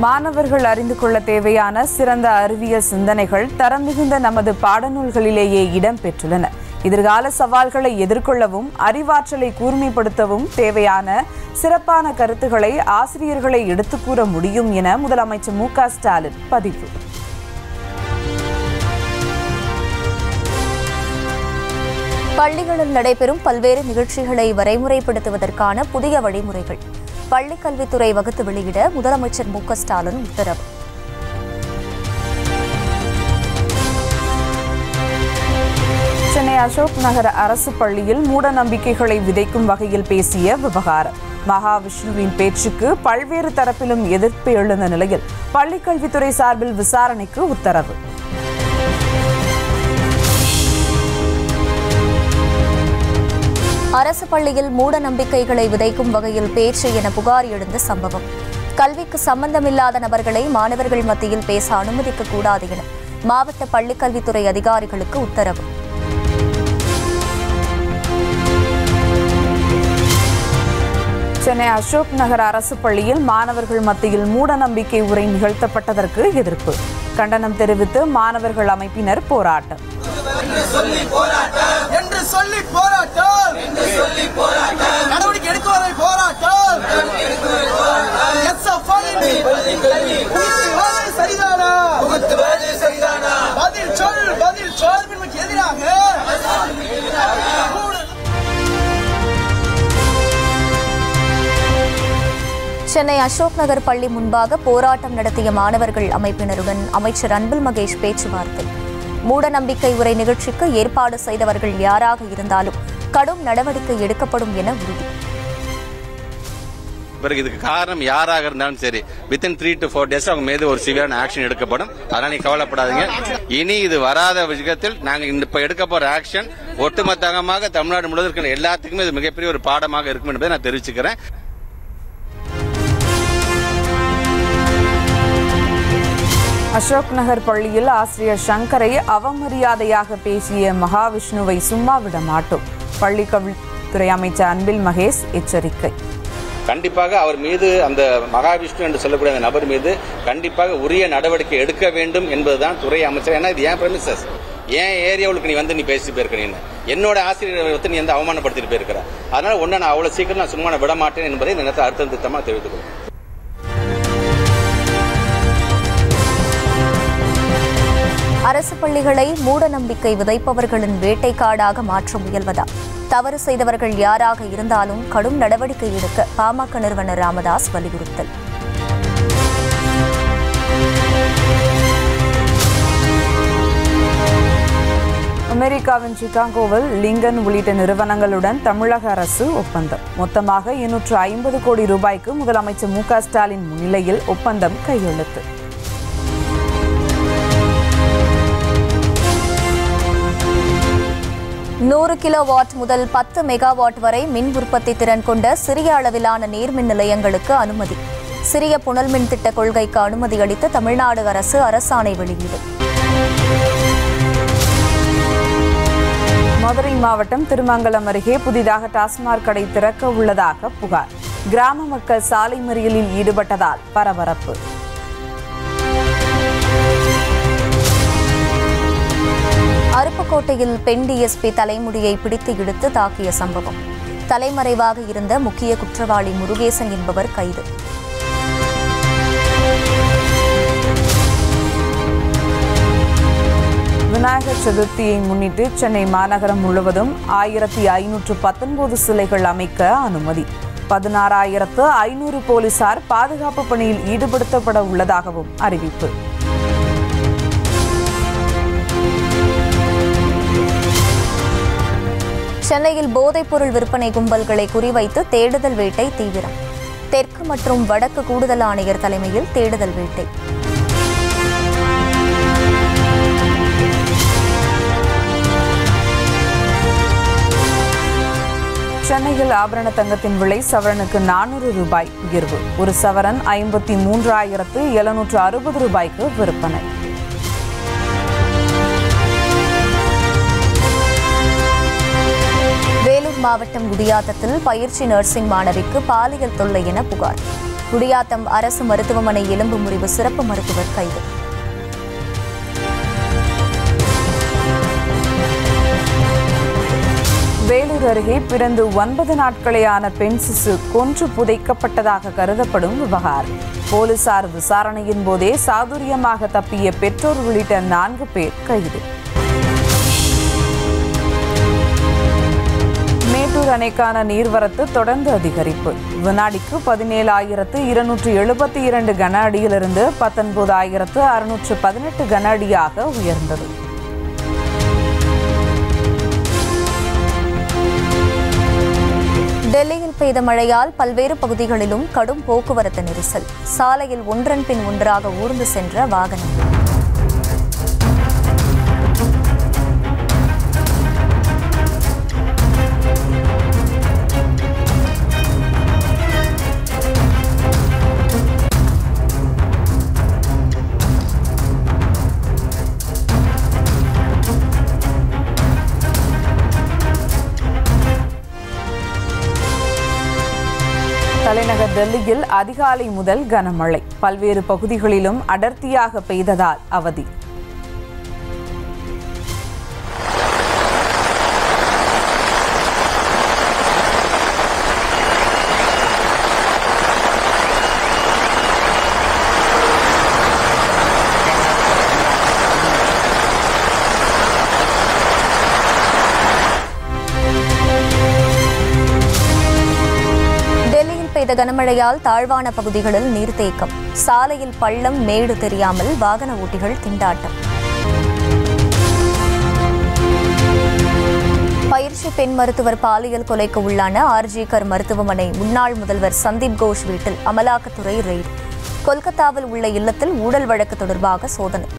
மாணவர்கள் அறிந்து கொள்ள தேவையான சிறந்த அறிவியல் சிந்தனைகள் தரம் மிகுந்த நமது பாடநூல்களிலேயே இடம்பெற்றுள்ளன எதிர்கால சவால்களை எதிர்கொள்ளவும் அறிவாற்றலை கூர்மைப்படுத்தவும் தேவையான சிறப்பான கருத்துக்களை ஆசிரியர்களை எடுத்துக் கூற முடியும் என முதலமைச்சர் மு க ஸ்டாலின் பதிவு பள்ளிகளில் நடைபெறும் பல்வேறு நிகழ்ச்சிகளை வரைமுறைப்படுத்துவதற்கான புதிய வழிமுறைகள் பள்ளிக் கல்வித்துறை வகுத்து வெளியிட முதலமைச்சர் மு க ஸ்டாலின் உத்தரவு சென்னை அசோக் நகர அரசு பள்ளியில் மூட நம்பிக்கைகளை விதைக்கும் வகையில் பேசிய விவகாரம் மகாவிஷ்ணுவின் பேச்சுக்கு பல்வேறு தரப்பிலும் எதிர்ப்பு எழுந்த நிலையில் பள்ளிக்கல்வித்துறை சார்பில் விசாரணைக்கு உத்தரவு அரசு பள்ளியில் மூட நம்பிக்கைகளை விதைக்கும் வகையில் பேச்சு என புகார் எழுந்த சம்பவம் கல்விக்கு சம்பந்தமில்லாத நபர்களை மாணவர்கள் மத்தியில் பேச அனுமதிக்க கூடாது என மாவட்ட பள்ளிக்கல்வித்துறை அதிகாரிகளுக்கு உத்தரவு சென்னை அசோக் நகர் அரசு பள்ளியில் மாணவர்கள் மத்தியில் மூட நம்பிக்கை உரை நிகழ்த்தப்பட்டதற்கு எதிர்ப்பு கண்டனம் தெரிவித்து மாணவர்கள் அமைப்பினர் போராட்டம் என்று சொல்லி போராட்டம் நடவடிக்கை எடுக்குவதை போராட்டம் SFI புகுத்துவது சரிதானா பதில் சொல் பதில் சொல் நமக்கு எதிராக சென்னை அசோக் நகர் பள்ளி முன்பாக போராட்டம் நடத்திய மாணவர்கள் அமைப்பினருடன் அமைச்சர் அன்பில் மகேஷ் பேச்சுவார்த்தை மூட நம்பிக்கை உரை நிகழ்ச்சிக்கு ஏற்பாடு செய்தவர்கள் யாராக இருந்தாலும் கடும் நடவடிக்கை எடுக்கப்படும் என உறுதி பிறகு இதுக்கு காரணம் யாராக இருந்தாலும் சரி within three to four days அவங்க மீது ஒரு சிவியரான ஆக்ஷன் எடுக்கப்படும் அதனால நீங்க கவலைப்படாதீங்க இனி இது வராத விஷயத்தில் நாங்க இந்த இப்ப எடுக்க போற ஆக்ஷன் ஒட்டுமொத்தமாக தமிழ்நாடு முழுவதும் இருக்கிற எல்லாத்துக்குமே இது மிகப்பெரிய ஒரு பாடமாக இருக்கும் என்பதை நான் தெரிவிச்சுக்கிறேன் அசோக் நகர் பள்ளியில் ஆசிரியர் சங்கரை அவமரியாதையாக பேசிய மகாவிஷ்ணுவை சும்மா விட மாட்டோம் பள்ளி கல்வித்துறை அமைச்சர் அன்பில் மகேஷ் எச்சரிக்கை கண்டிப்பாக அவர் மீது அந்த மகாவிஷ்ணு என்று சொல்லக்கூடிய அந்த நபர் மீது கண்டிப்பாக உரிய நடவடிக்கை எடுக்க வேண்டும் என்பதுதான் துறை அமைச்சர் ஏன்னா இது ஏன் பிரமிசஸ் ஏன் ஏரியாவுக்கு நீ வந்து நீ பேசி போயிருக்க நீ என்னோட ஆசிரியரை வந்து நீ வந்து அவமானப்படுத்திட்டு போயிருக்கிற அதனால ஒன்றை நான் அவ்வளவு சீக்கிரம் நான் சும்மா விட மாட்டேன் என்பதை இந்த நேரத்தில் அர்த்தம் திட்டமாக தெரிவித்துக் கொள்கிறேன் அரசு பள்ளிகளை மூட நம்பிக்கை விதைப்பவர்களின் வேட்டைக்காடாக மாற்ற முயல்வதா தவறு செய்தவர்கள் யாராக இருந்தாலும் கடும் நடவடிக்கை எடுக்க பாமக நிறுவனர் ராமதாஸ் வலியுறுத்தல் அமெரிக்காவின் சிகாகோவில் லிங்கன் உள்ளிட்ட நிறுவனங்களுடன் தமிழக அரசு ஒப்பந்தம் மொத்தமாக இருநூற்று ஐம்பது கோடி ரூபாய்க்கு முதலமைச்சர் மு க ஸ்டாலின் முன்னிலையில் ஒப்பந்தம் கையெழுத்து நூறு கிலோ வாட் முதல் பத்து மெகாவாட் வரை மின் உற்பத்தி திறன் கொண்ட சிறிய அளவிலான நீர்மின் நிலையங்களுக்கு அனுமதி சிறிய புனல் மின் திட்ட கொள்கைக்கு அனுமதி அளித்த தமிழ்நாடு அரசு அரசாணை வெளியீடு மதுரை மாவட்டம் திருமங்கலம் அருகே புதிதாக டாஸ்மாக் கடை திறக்க உள்ளதாக புகார் கிராம மக்கள் சாலை மறியலில் ஈடுபட்டதால் பரபரப்பு அருப்புக்கோட்டையில் பெண் டிஎஸ்பி தலைமுடியை பிடித்து இழுத்து தாக்கிய சம்பவம் தலைமறைவாக இருந்த முக்கிய குற்றவாளி முருகேசன் என்பவர் கைது விநாயகர் சதுர்த்தியை முன்னிட்டு சென்னை மாநகரம் முழுவதும் ஆயிரத்தி ஐநூற்று பத்தொன்பது சிலைகள் அமைக்க அனுமதி பதினாறாயிரத்து ஐநூறு போலீசார் பாதுகாப்பு பணியில் ஈடுபடுத்தப்பட உள்ளதாகவும் அறிவிப்பு சென்னையில் போதைப்பொருள் விற்பனை கும்பல்களை குறிவைத்து தேடுதல் வேட்டை தீவிரம் தெற்கு மற்றும் வடக்கு கூடுதல் ஆணையர் தலைமையில் தேடுதல் வேட்டை சென்னையில் ஆபரண தங்கத்தின் விலை சவரனுக்கு நானூறு ரூபாய் உயர்வு ஒரு சவரன் ஐம்பத்தி மூன்றாயிரத்து எழுநூற்று அறுபது ரூபாய்க்கு விற்பனை வேலூர் மாவட்டம் குடியாத்தத்தில் பயிற்சி நர்சிங் மாணவிக்கு பாலியல் தொல்லை என புகார் குடியாத்தம் அரசு மருத்துவமனை எலும்பு முறிவு சிறப்பு மருத்துவர் கைது வேலூர் அருகே பிறந்து ஒன்பது நாட்களேயான பெண் சிசு கொன்று புதைக்கப்பட்டதாக கருதப்படும் விவகாரம் போலீசார் விசாரணையின் போதே சாதுரியமாக தப்பிய பெற்றோர் உள்ளிட்ட நான்கு பேர் கைது மேட்டூர் அணைக்கான நீர்வரத்து தொடர்ந்து அதிகரிப்பு வினாடிக்கு பதினேழாயிரத்து இருநூற்று எழுபத்தி இரண்டு கன அடியிலிருந்து பத்தொன்பதாயிரத்து அறுநூற்று பதினெட்டு கன அடியாக உயர்ந்தது டெல்லியில் பெய்த மழையால் பல்வேறு பகுதிகளிலும் கடும் போக்குவரத்து நெரிசல் சாலையில் ஒன்றன் பின் ஒன்றாக ஊர்ந்து சென்ற வாகனம் தலைநகர் டெல்லியில் அதிகாலை முதல் கனமழை பல்வேறு பகுதிகளிலும் அடர்த்தியாக பெய்ததால் அவதி டெல்லியில் பெய்த கனமழையால் தாழ்வான பகுதிகளில் நீர்த்தேக்கம் சாலையில் பள்ளம் மேடு தெரியாமல் வாகன ஓட்டிகள் திண்டாட்டம் பயிற்சி பெண் மருத்துவர் பாலியல் கொலைக்கு உள்ளான ஆர்ஜிகர் மருத்துவமனை முன்னாள் முதல்வர் சந்தீப் கோஷ் வீட்டில் அமலாக்கத்துறை ரெய்டு கொல்கத்தாவில் உள்ள இல்லத்தில் ஊழல் வழக்கு தொடர்பாக சோதனை